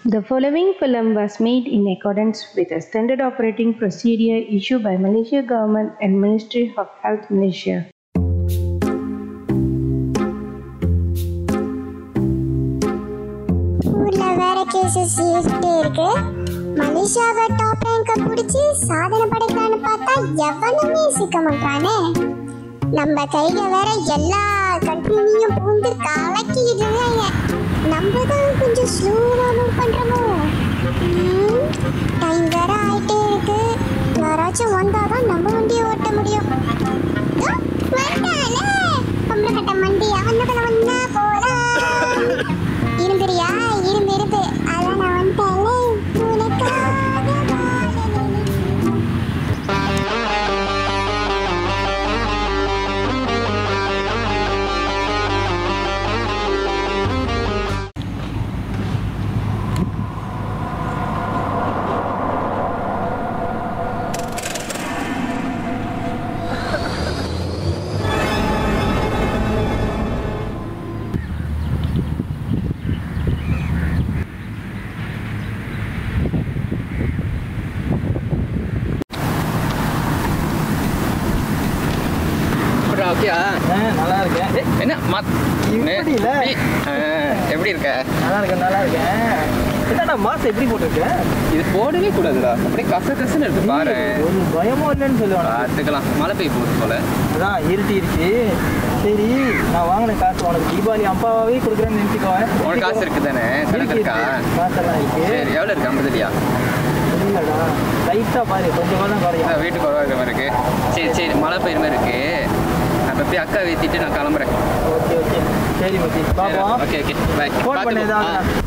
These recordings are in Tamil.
The following film was made in accordance with a standard operating procedure issued by Malaysia Government and Ministry of Health Malaysia. ஊர்ல வேற கேசஸ் ஏறிட்டே இருக்கு மலேசியாவை டாப் ரேங்க பிடிச்சி சாதனை படைக்கலான்னு பார்த்தா எவனுமே சிக்க மாட்டானே நம்ம கைக வேற எல்லா கண்ட்ரிலையும் பூந்து கலக்கிட்டு இருக்காங்க நம்ம தான் கொஞ்சம் ஸ்லோவா மூவ் பண்றோமோ டைம் வேற ஆயிட்டே இருக்கு யாராச்சும் வந்தாதான் நம்ம வண்டியை ஓட்ட முடியும் இதோ வந்துட்டானே. பொம்பளை கட்ட மண்டி அவனுக்குள்ள வந்தா போலாம் இருந்துறியா இரும்பு இரும்பு அதான் நான் வந்துட்டேன்ல உனக்காக வாழலை. அப்புறம் ஓகேயா ஆ, நல்லா இருக்கேன் ஏய், என்ன மத் இப்படி இல்ல? ஆ, எப்படி இருக்க நல்லா இருக்கேன் நல்லா இருக்கேன் என்னடா மாசம் எப்படி போட்டிருக்க இது போடவே கூடாதுடா அப்படியே கச கசன்னு இருக்கு பாரு ஒரு பயமும் இல்லைன்னு சொல்லுவாங்க பார்த்துக்கலாம் மழை பெய்ய போகுது போல அதான் இருட்டிருச்சு சரி நான் வாங்கின காசு உனக்கு தீபாவளி அப்பாவே கொடுக்குறேன்னு நினைச்சுக்கோவேன் உனக்கு காசு இருக்கு தானே கணக்கு இருக்கா காசெல்லாம் இருக்கு சரி எவ்வளோ இருக்கு ஐம்பதுலையா இல்லடா லைட்டா பாரு கொஞ்சமாக தான் குறையும் வீட்டுக்கு குறவா இருக்கிற மாதிரி இருக்கு சரி சரி மழை பெய்யுற மாதிரி இருக்கு நான் போய் அக்கா ஏற்றிட்டு நான் கிளம்புறேன் ஓகே ஓகே சரி மச்சி பாப்போம் ஓகே ஓகே பை ஃபோன் பண்ண ஏதாவது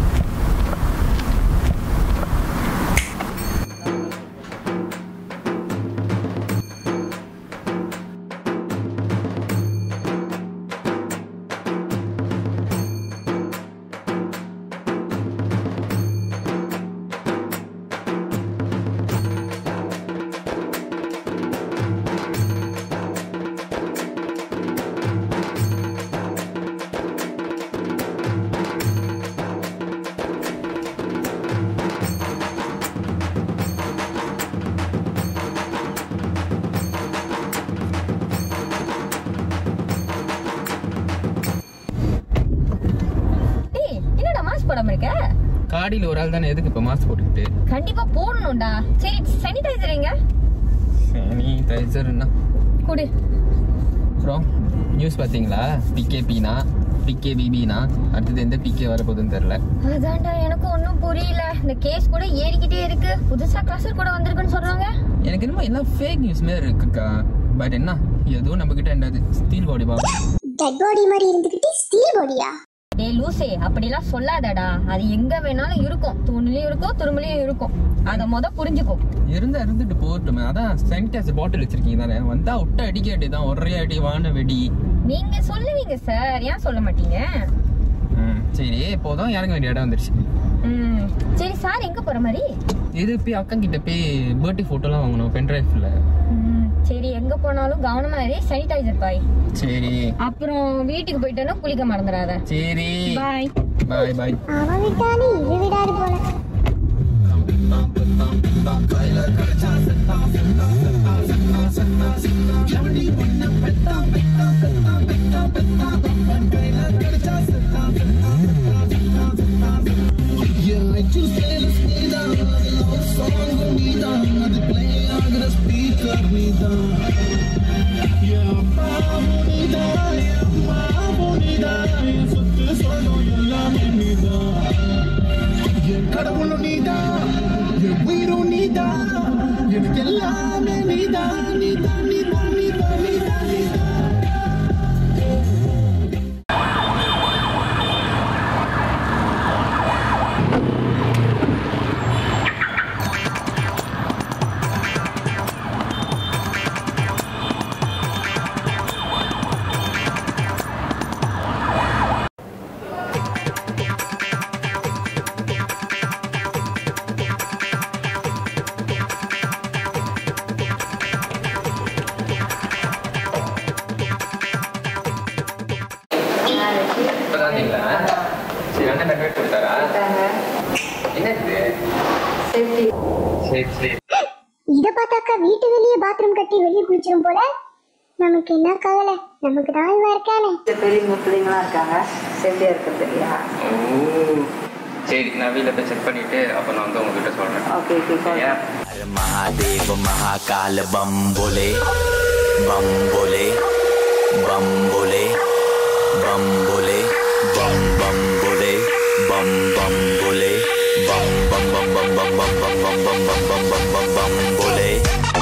டேய் என்னடா மாஸ்க் போடாம இருக்க காடியில் ஒரு ஆள் தானே எதுக்கு இப்போ மாஸ்க் போட்டுக்கிட்டு கண்டிப்பா போடணும்டா சரி சானிடைசர் எங்க சானிடைசர்னா குடு அப்புறம் நியூஸ் பார்த்தீங்களா பிகேபினா பிகே பிபினா அடுத்தது எந்த பிகே வரப்போகுதுன்னு தெரில அதான்டா எனக்கும் ஒன்றும் புரியல இந்த கேஸ் கூட ஏறிக்கிட்டே இருக்கு புதுசா கிளாஸர் கூட வந்திருக்குன்னு சொல்றாங்க எனக்கு என்னமோ எல்லாம் ஃபேக் நியூஸ் மாதிரி இருக்குக்கா பட் என்ன எதுவும் நம்ம கிட்ட என்னது steel body Babu dead body மாதிரி இருந்துகிட்டு ஸ்டீல் பாடியா டேய் லூசே அப்படிலாம் சொல்லாதடா அது எங்க வேணாலும் இருக்கும் தூண்லயும் இருக்கும் துரும்புலயும் இருக்கும் அத முத புரிஞ்சுக்கோ இருந்தா இருந்துட்டு போகட்டுமே அதான் சானிடைசர் பாட்டில் வச்சிருக்கீங்க தானே வந்தா விட்ட அடிக்க வேண்டியதான் ஒரே அடி வான வெடி நீங்க சொல்லுவீங்க சார் ஏன் சொல்ல மாட்டீங்க ம், சரி போதும் இறங்க வேண்டிய இடம் வந்துருச்சு ம் சரி சார் எங்க போற மாதிரி இது போய் அக்கா கிட்ட போய் பர்த்டே ஃபோட்டோலாம் வாங்கணும் பென்ட்ரைவ்ல ம், சரி எங்க போனாலும் கவனமா இரு சானிடைசர் பாய் சரி அப்புறம் வீட்டுக்கு போயிட்டேன்னா குளிக்க மறந்துடாத சரி பாய் பாய் பாய் அவன் விட்டாலும் இது விடாது போல கடவுளும் நீதான் என் உயிரும் நீதான் எனக்கு எல்லாமே நீதான் நீதான் நீதான் நீதான் நீதான் நீதான் சரி சரி இத பார்த்தாக்கா வீட்டு வெளியே பாத்ரூம் கட்டி வெளியே குளிச்சிரும் போல நமக்கு என்ன கவலை நமக்கு தான் இவன் இருக்கானே பெரியவங்க பிள்ளைங்களாம் இருக்காங்க செல்லியா இருக்கிறது இல்லையா ஓ சரி நான் வீட்டில் போய் செக் பண்ணிட்டு அப்போ நான் வந்து உங்ககிட்ட சொல்கிறேன் ஓகே ஓகே சரியா हर महादेव महाकाल बम बोले बम बोले बम बोले बम बोले बम बम बोले बम बम बोले बम बम बम बम बम बम बम बम बम बम बम बम बम बम बोले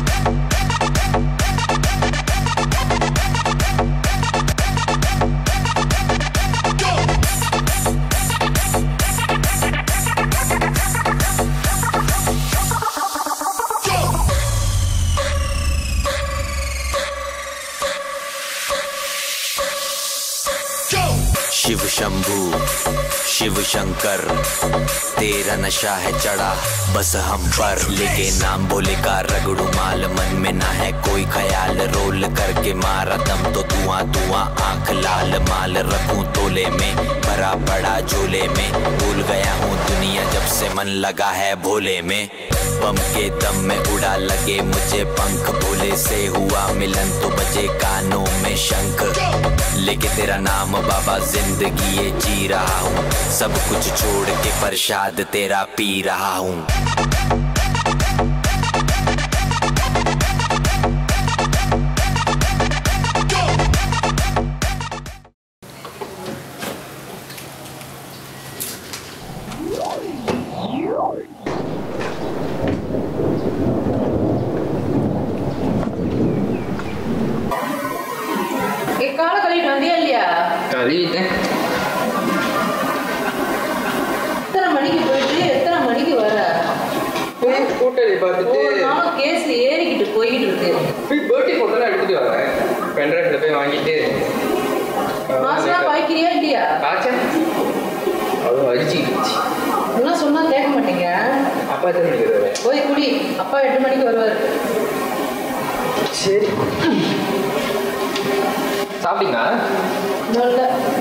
शिव शंभू शिव शंकर तेरा नशा है चढ़ा बस हम पर लेके नाम बोले का रगड़ू माल मन में ना है कोई ख्याल रोल करके मारा दम तो धुआं धुआं आंख लाल माल रखूं तोले में भरा पड़ा झोले में भूल गया हूँ दुनिया जब से मन लगा है भोले में बम के दम में उड़ा लगे मुझे पंख भोले से हुआ मिलन तो बजे कानों में शंख लेके तेरा नाम बाबा जिंदगी ये जी रहा हूँ सब कुछ छोड़ के प्रसाद तेरा पी रहा हूँ கால கழிட்டு வந்தியா இல்லையா கழுவிட்டேன் எத்தனை மணிக்கு போயிட்டு எத்தனை மணிக்கு வர கூட்டணி பார்த்துட்டு ஒரு நாள் கேஸ் ஏறிக்கிட்டு போய்கிட்டு இருக்கு போய் பேர்ட்டி ஃபோட்டோலாம் எடுத்துட்டு வரேன் பென்ட்ரைவ்ல போய் வாங்கிட்டு மாசம் பாய்க்கிறியா இல்லையா காய்ச்சல் அவ்வளோ அடிச்சுக்கிடுச்சு இதெல்லாம் சொன்னா கேட்க மாட்டீங்க அப்பா எத்தனை மணிக்கு வருவாரு போய் குடி அப்பா எட்டு மணிக்கு வருவாரு சரி சாப்பிட்டீங்களா நல்ல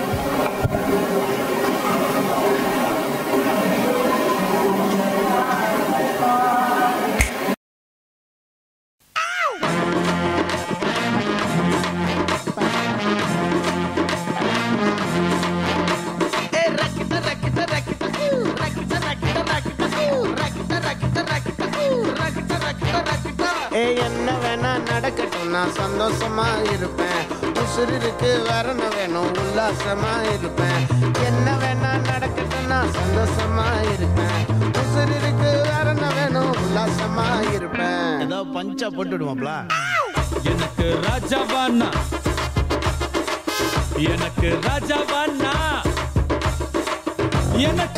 ஏ என்ன வேணா நடக்கட்டும் நான் சந்தோஷமா இருப்பேன் உசுருக்கு வரணும் வேணும் உல்லாசமா இருப்பேன் என்ன வேணா நடக்கட்டும் நான் சந்தோஷமா இருப்பேன் உசுருக்கு வரணும் வேணும் உல்லாசமா இருப்பேன் ஏதோ பஞ்சா போட்டுடுவோம்ல எனக்கு ராஜாவானா எனக்கு ராஜாவானா எனக்கு